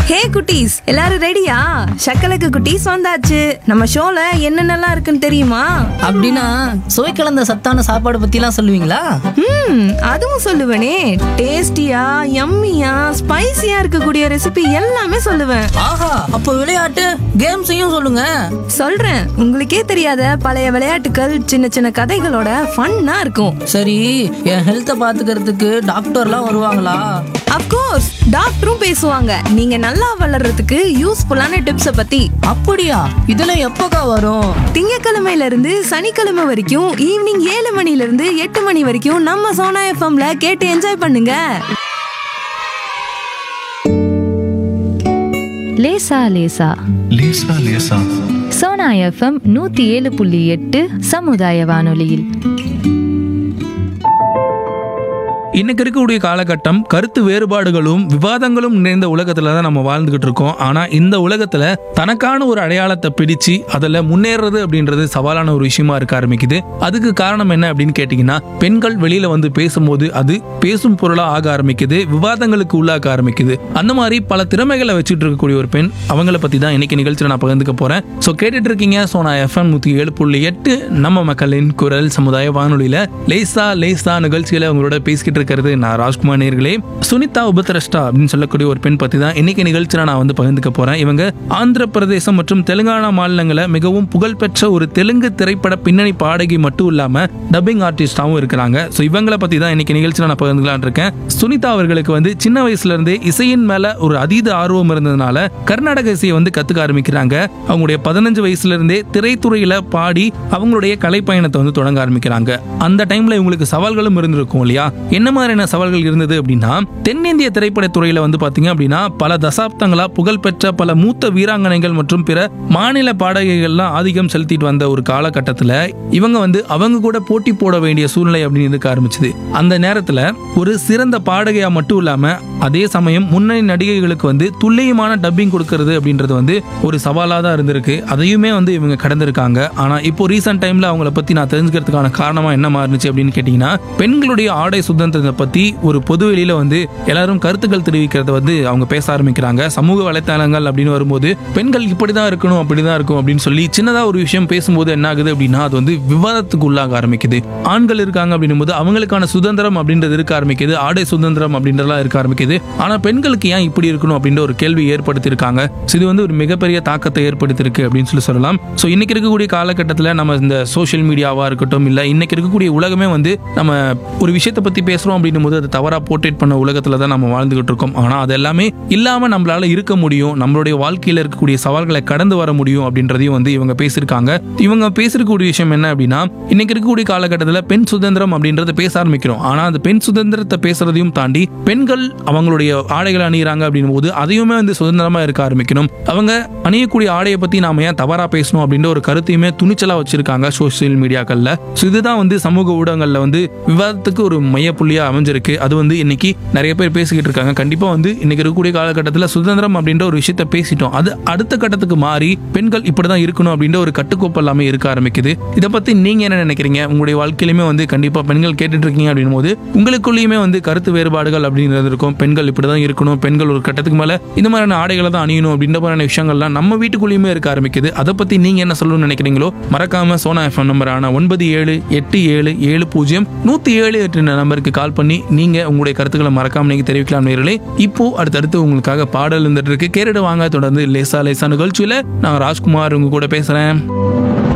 ஹே குட்டீஸ் எல்லாரும் ரெடியா சக்கலக்கு குட்டீஸ் வந்தாச்சு நம்ம ஷோல என்னென்னலாம் இருக்குன்னு தெரியுமா அப்படின்னா சுவை கலந்த சத்தான சாப்பாடு பத்திலாம் சொல்லுவீங்களா ம் அதுவும் சொல்லுவேனே டேஸ்டியா யம்மியா ஸ்பைசியா இருக்கக்கூடிய ரெசிபி எல்லாமே சொல்லுவேன் ஆஹா அப்போ விளையாட்டு கேம்ஸையும் சொல்லுங்க சொல்றேன் உங்களுக்கே தெரியாத பழைய விளையாட்டுகள் சின்ன சின்ன கதைகளோட ஃபன்னா இருக்கும் சரி என் ஹெல்த்தை பாத்துக்கிறதுக்கு டாக்டர்லாம் வருவாங்களா அப்கோர்ஸ் டாக்டரும் பேசுவாங்க நீங்க நல்லா வளர்றதுக்கு யூஸ்ஃபுல்லான டிப்ஸ பத்தி அப்படியா இதெல்லாம் எப்போக்கா வரும் திங்கக்கிழமையில இருந்து சனிக்கிழமை வரைக்கும் ஈவினிங் ஏழு மணில இருந்து எட்டு மணி வரைக்கும் நம்ம சோனா எஃப்எம்ல கேட்டு என்ஜாய் பண்ணுங்க லேசா லேசா லேசா லேசா சோனா எஃப்எம் நூத்தி ஏழு புள்ளி எட்டு சமுதாய வானொலியில் இன்னைக்கு இருக்கக்கூடிய காலகட்டம் கருத்து வேறுபாடுகளும் விவாதங்களும் நிறைந்த உலகத்துல தான் நம்ம வாழ்ந்துகிட்டு இருக்கோம் ஆனா இந்த உலகத்துல தனக்கான ஒரு அடையாளத்தை பிடிச்சு அதுல முன்னேறது அப்படின்றது சவாலான ஒரு விஷயமா இருக்க ஆரம்பிக்குது அதுக்கு காரணம் என்ன அப்படின்னு கேட்டீங்கன்னா பெண்கள் வெளியில வந்து பேசும்போது அது பேசும் பொருளா ஆக ஆரம்பிக்குது விவாதங்களுக்கு உள்ளாக்க ஆரம்பிக்குது அந்த மாதிரி பல திறமைகளை வச்சுட்டு இருக்கக்கூடிய ஒரு பெண் அவங்கள பத்தி தான் இன்னைக்கு நிகழ்ச்சியில் நான் பகிர்ந்துக்க போறேன் ஸோ கேட்டுட்டு இருக்கீங்க ஸோ நான் எஃப்எம் நூத்தி ஏழு புள்ளி எட்டு நம்ம மக்களின் குரல் சமுதாய வானொலியில லேசா லேசா நிகழ்ச்சியில உங்களோட பேசிக்கிட்டு இருக்கிறது நான் ராஜ்குமார் நேர்களே சுனிதா உபத்ரஷ்டா அப்படின்னு சொல்லக்கூடிய ஒரு பெண் பத்தி தான் இன்னைக்கு நிகழ்ச்சியில நான் வந்து பகிர்ந்துக்க போறேன் இவங்க ஆந்திர பிரதேசம் மற்றும் தெலுங்கானா மாநிலங்கள மிகவும் புகழ்பெற்ற ஒரு தெலுங்கு திரைப்பட பின்னணி பாடகி மட்டும் இல்லாம டப்பிங் ஆர்டிஸ்டாவும் இருக்கிறாங்க ஸோ இவங்களை பத்தி தான் இன்னைக்கு நிகழ்ச்சியில நான் பகிர்ந்துக்கலாம் இருக்கேன் சுனிதா அவர்களுக்கு வந்து சின்ன வயசுல இருந்தே இசையின் மேல ஒரு அதீத ஆர்வம் இருந்ததுனால கர்நாடக இசையை வந்து கத்துக்க ஆரம்பிக்கிறாங்க அவங்களுடைய பதினஞ்சு வயசுல இருந்தே திரைத்துறையில பாடி அவங்களுடைய கலை பயணத்தை வந்து தொடங்க ஆரம்பிக்கிறாங்க அந்த டைம்ல இவங்களுக்கு சவால்களும் இருந்திருக்கும் இல்லையா என்ன மாதிரியான சவால்கள் இருந்தது அப்படின்னா தென்னிந்திய திரைப்பட துறையில வந்து பாத்தீங்க அப்படின்னா பல தசாப்தங்களா புகழ்பெற்ற பல மூத்த வீராங்கனைகள் மற்றும் பிற மாநில பாடகிகள்லாம் ஆதிக்கம் செலுத்திட்டு வந்த ஒரு காலகட்டத்துல இவங்க வந்து அவங்க கூட போட்டி போட வேண்டிய சூழ்நிலை அப்படின்னு இருக்க ஆரம்பிச்சது அந்த நேரத்துல ஒரு சிறந்த பாடகையா மட்டும் இல்லாம அதே சமயம் முன்னணி நடிகைகளுக்கு வந்து துல்லியமான டப்பிங் கொடுக்கறது அப்படின்றது வந்து ஒரு சவாலா தான் இருந்திருக்கு அதையுமே வந்து இவங்க கடந்திருக்காங்க ஆனா இப்போ ரீசெண்ட் டைம்ல அவங்கள பத்தி நான் தெரிஞ்சுக்கிறதுக்கான காரணமா என்ன மாறுனுச்சு அப்படின்னு கேட்டீங்கன்னா பெண்களுடைய ஆடை சுதந்திரத்தை பத்தி ஒரு பொது வெளியில வந்து எல்லாரும் கருத்துக்கள் தெரிவிக்கிறத வந்து அவங்க பேச ஆரம்பிக்கிறாங்க சமூக வலைத்தளங்கள் அப்படின்னு வரும்போது பெண்கள் இப்படிதான் இருக்கணும் அப்படிதான் இருக்கும் அப்படின்னு சொல்லி சின்னதா ஒரு விஷயம் பேசும்போது என்ன ஆகுது அப்படின்னா அது வந்து விவாதத்துக்கு உள்ளாக ஆரம்பிக்குது ஆண்கள் இருக்காங்க அப்படின்னும் போது அவங்களுக்கான சுதந்திரம் அப்படின்றது இருக்க ஆரம்பிக்குது ஆடை சுதந்திரம் அப்படின்றதெல்லாம் இருக்க ஆரம்பிக்குது ஆனா பெண்களுக்கு ஏன் இப்படி இருக்கணும் அப்படின்ற ஒரு கேள்வி ஏற்படுத்தியிருக்காங்க So இது வந்து ஒரு மிகப்பெரிய தாக்கத்தை ஏற்படுத்தியிருக்கு அப்படின்னு சொல்லி சொல்லலாம் ஸோ இன்னைக்கு இருக்கக்கூடிய காலகட்டத்தில் நம்ம இந்த சோஷியல் மீடியாவா இருக்கட்டும் இல்லை இன்னைக்கு இருக்கக்கூடிய உலகமே வந்து நம்ம ஒரு விஷயத்தை பத்தி பேசுறோம் அப்படின்னும் போது அதை தவறா போர்ட்ரேட் பண்ண உலகத்துல தான் நம்ம வாழ்ந்துகிட்டு இருக்கோம் ஆனா அது எல்லாமே இல்லாம நம்மளால இருக்க முடியும் நம்மளுடைய வாழ்க்கையில இருக்கக்கூடிய சவால்களை கடந்து வர முடியும் அப்படின்றதையும் வந்து இவங்க பேசியிருக்காங்க இவங்க பேசிருக்கக்கூடிய விஷயம் என்ன அப்படின்னா இன்னைக்கு இருக்கக்கூடிய காலகட்டத்தில் பெண் சுதந்திரம் அப்படின்றத பேச ஆரம்பிக்கிறோம் ஆனா அந்த பெண் சுதந்திரத்தை பேசுறதையும் தாண்டி பெண்கள் அவங்களுடைய ஆடைகளை அணியிறாங்க அப்படின்னும் போது அதையுமே வந்து சுதந்திரமா இருக்க ஆரம்பிக்கணும் அவங்க அணியக்கூடிய ஆடையை பத்தி நாம ஏன் தவறா பேசணும் அப்படின்ற ஒரு கருத்தையுமே துணிச்சலா வச்சிருக்காங்க சோசியல் மீடியாக்கள்ல ஸோ இதுதான் வந்து சமூக ஊடகங்கள்ல வந்து விவாதத்துக்கு ஒரு மையப்புள்ளியா அமைஞ்சிருக்கு அது வந்து இன்னைக்கு நிறைய பேர் பேசிக்கிட்டு இருக்காங்க கண்டிப்பா வந்து இன்னைக்கு இருக்கக்கூடிய காலகட்டத்தில் சுதந்திரம் அப்படின்ற ஒரு விஷயத்த பேசிட்டோம் அது அடுத்த கட்டத்துக்கு மாறி பெண்கள் இப்படிதான் இருக்கணும் அப்படின்ற ஒரு கட்டுக்கோப்பு எல்லாமே இருக்க ஆரம்பிக்குது இதை பத்தி நீங்க என்ன நினைக்கிறீங்க உங்களுடைய வாழ்க்கையிலுமே வந்து கண்டிப்பா பெண்கள் கேட்டுட்டு இருக்கீங்க அப்படின்னும் போது உங்களுக்குள்ளேயுமே வந்து கருத்து வேறுபாடுகள் அப்படின்றது இருக்கும் பெண்கள் இப்படிதான் இருக்கணும் பெண்கள் ஒரு கட்டத்துக்கு மேல இந்த மாதிரியான ஆடைகளை தான் அணியணும் அப்படின்ற மாதிரியான விஷயங்கள்லாம் நம்ம வீட்டுக்குள்ளேயுமே இருக்க ஆரம்பிக்குது அதை பத்தி நீங்க என்ன சொல்லணும்னு நினைக்கிறீங்களோ மறக்காம சோனா எஃப்எம் நம்பரான ஒன்பது ஏழு எட்டு ஏழு ஏழு பூஜ்ஜியம் நூத்தி ஏழு எட்டு நம்பருக்கு கால் பண்ணி நீங்க உங்களுடைய கருத்துக்களை மறக்காம நீங்க தெரிவிக்கலாம் நேர்களே இப்போ அடுத்தடுத்து உங்களுக்காக பாடல் இருந்துட்டு இருக்கு கேரடு வாங்க தொடர்ந்து லேசா லேசா நிகழ்ச்சியில நான் ராஜ்குமார் உங்க கூட பேசுறேன்